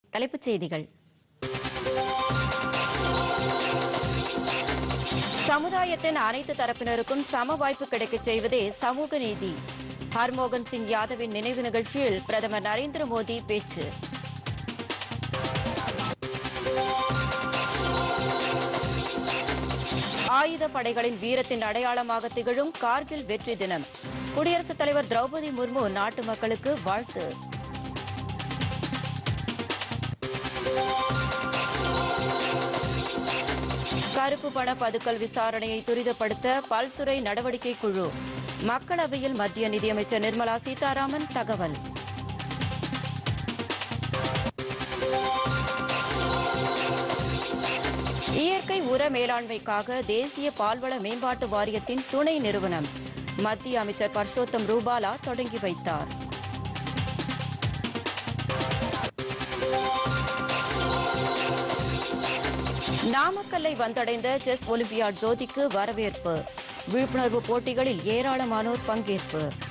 தலைப்புச் செய்திகள் சமுதாயத்தின் அனைத்து தரப்பினருக்கும் சம வாய்ப்பு கிடைக்கச் செய்வதே சமூக நீதி ஹர்மோகன் சிங் யாதவின் நினைவு நிகழ்ச்சியில் பிரதமர் நரேந்திர மோடி பேச்சு ஆயுத படைகளின் வீரத்தின் அடையாளமாக திகழும் கார்கில் வெற்றி தினம் குடியரசுத் தலைவர் திரௌபதி முர்மு நாட்டு மக்களுக்கு வாழ்த்து கருப்பு பண பதுக்கல் விசாரணையை துரிதப்படுத்த பல்துறை நடவடிக்கை குழு மக்களவையில் மத்திய நிதியமைச்சர் நிர்மலா சீதாராமன் தகவல் இயற்கை உர மேலாண்மைக்காக தேசிய பால்வள மேம்பாட்டு வாரியத்தின் துணை நிறுவனம் மத்திய அமைச்சர் பர்ஷோத்தம் ரூபாலா தொடங்கி வைத்தார் நாமக்கல்லை வந்தடைந்த செஸ் ஒலிம்பியாட் ஜோதிக்கு வரவேற்பு விழிப்புணர்வு போட்டிகளில் ஏராளமானோர் பங்கேற்பு